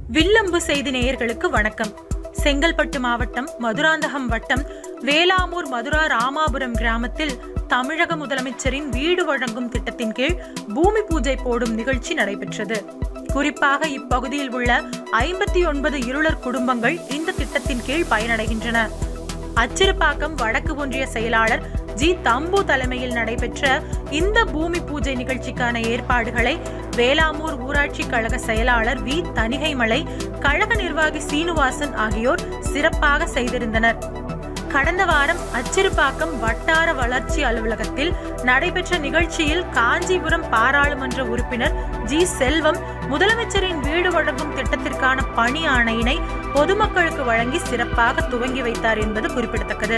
வில்லம்பு செய்தி நேயர்களுக்கு வணக்கம் செங்கல்பட்டு மாவட்டம் மதுராந்தகம் வட்டம் வேலாமூர் மதுரா ராமாபுரம் கிராமத்தில் தமிழக முதலமைச்சரின் வீடு வழங்கும் திட்டத்தின் கீழ் பூமி பூஜை போடும் நிகழ்ச்சி நடைபெற்றது குறிப்பாக இப்பகுதியில் உள்ள ஐம்பத்தி ஒன்பது இருளர் குடும்பங்கள் இந்த திட்டத்தின் கீழ் பயனடைகின்றன அச்சிறுபாக்கம் வடக்கு ஒன்றிய செயலாளர் ஜி தம்பு தலைமையில் நடைபெற்ற இந்த பூமி பூஜை நிகழ்ச்சிக்கான ஏற்பாடுகளை வேலாமூர் ஊராட்சி கழக செயலாளர் வி தணிகைமலை கழக நிர்வாகி சீனிவாசன் ஆகியோர் சிறப்பாக செய்திருந்தனர் கடந்த வாரம் அச்சிறுபாக்கம் வட்டார வளர்ச்சி அலுவலகத்தில் நடைபெற்ற நிகழ்ச்சியில் காஞ்சிபுரம் பாராளுமன்ற உறுப்பினர் ஜி செல்வம் முதலமைச்சரின் வீடு வழங்கும் திட்டத்திற்கான பணி ஆணையினை பொதுமக்களுக்கு வழங்கி சிறப்பாக துவங்கி வைத்தார் என்பது குறிப்பிடத்தக்கது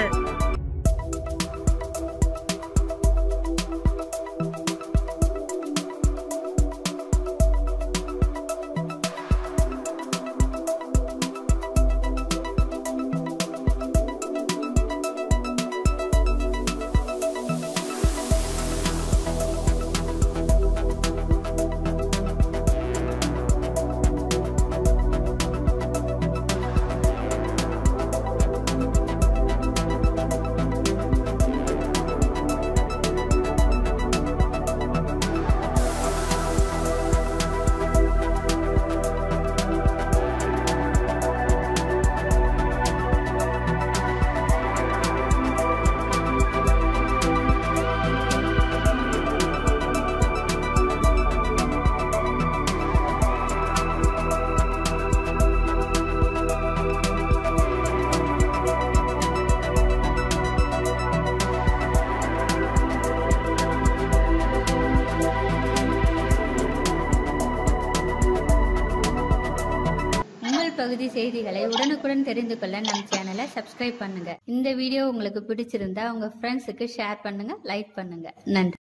உங்கள் பகுதி செய்திகளை உடனுக்குடன் தெரிந்து கொள்ள நம் சேனலை சப்ஸ்கிரைப் பண்ணுங்க இந்த வீடியோ உங்களுக்கு பிடிச்சிருந்தா உங்க ஃப்ரெண்ட்ஸுக்கு ஷேர் பண்ணுங்க லைக் பண்ணுங்க நன்றி